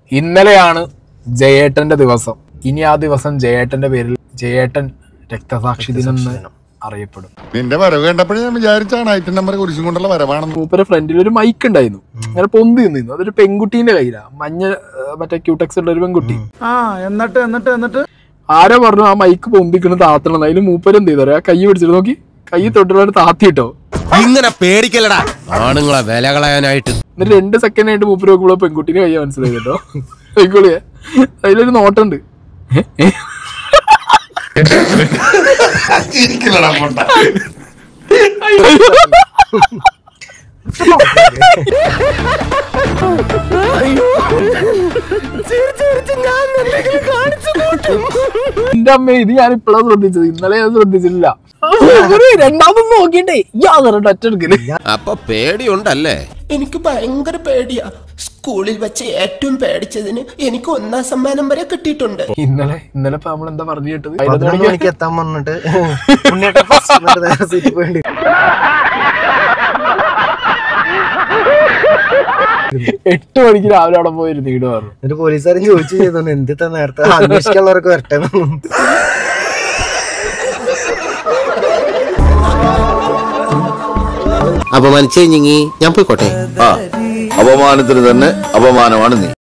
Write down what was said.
ഇന്നലെയാണ് ജയേട്ടന്റെ ദിവസം ഇനി ആ ദിവസം ജയേട്ടന്റെ പേരിൽ ജയേട്ടൻ രക്തസാക്ഷി ദിനം എന്ന് അറിയപ്പെടും നിന്റെ വരവ് കണ്ടപ്പോഴേ ഞാൻ വിചാരിച്ചാണ് ഐറ്റം നമ്പർ കുരിശും കൊണ്ടുള്ള വരവാണെന്ന് മൂപ്പരെ ഫ്രണ്ടിൽ ഒരു മൈക്ക് ഉണ്ടായിരുന്നു അങ്ങനെ പൊന്തി നിന്നു അതൊരു പെൺകുട്ടീന്റെ കയ്യിലാ മഞ്ഞ ഏർ, മറ്റേ ക്യൂടെക്സ് ഉള്ള ഒരു പെൺകുട്ടി ആ എന്നിട്ട് എന്നിട്ട് എന്നിട്ട് ആരോ പറഞ്ഞു ആ മൈക്ക് പൊന്തിക്കണ് താത്തണം അതിന് മൂപ്പര് എന്ത് ചെയ്തോ കൈ പിടിച്ചിട്ട് നോക്കി കൈ തൊട്ടുള്ള താത്തിട്ടോ ഇങ്ങനെ പേടിക്കലടാ ആണുങ്ങളെ വില കളയാനായിട്ട് എന്നിട്ട് രണ്ട് സെക്കൻഡ് ആയിട്ട് മൂപ്പര് നോക്കുമ്പോൾ പെൺകുട്ടീനെ കയ്യ മനസ്സിലായി കേട്ടോ കൈക്കോളിയെ അതിലൊരു നോട്ടുണ്ട് ഏ? ഏ? എന്റെ അമ്മ ഇത് ഞാൻ ഇപ്പോഴാ ശ്രദ്ധിച്ചത് ഇന്നലെ ഞാൻ ശ്രദ്ധിച്ചില്ല ഒരു രണ്ടാമതൊന്നും നോക്കിയിട്ടേ യാതൊരു ടച്ച് എടുക്കല് അപ്പൊ പേടിയുണ്ടല്ലേ എനിക്ക് ഭയങ്കര പേടിയാ സ്കൂളിൽ വെച്ച് ഏറ്റവും പേടിച്ചതിന് എനിക്ക് ഒന്നാം സമ്മാനം വരെ കിട്ടിയിട്ടുണ്ട് ഇന്നലെ ഇന്നലെ ഇപ്പൊ നമ്മൾ എന്താ പറഞ്ഞു കേട്ടത് പതിനൊന്ന് മണിക്ക് എത്താൻ പറഞ്ഞിട്ട് ഉണ്ണിയേട്ടൻ first എന്നിട്ട് നേരെ seat പോയി. എട്ട് മണിക്ക് രാവിലെ അവിടെ പോയിരുന്നു വീട് പറഞ്ഞു എന്നിട്ട് പോലീസുകാരൻ ചോദിച്ചു ചെയ്തു എന്തിട്ടാ നേരത്തെ അന്വേഷിക്കാനുള്ളവർക്ക് വരട്ടെ അപമാനിച്ചേ ഞാൻ പോയിക്കോട്ടെ ആ അപമാനത്തിന് തന്നെ അപമാനമാണ് നീ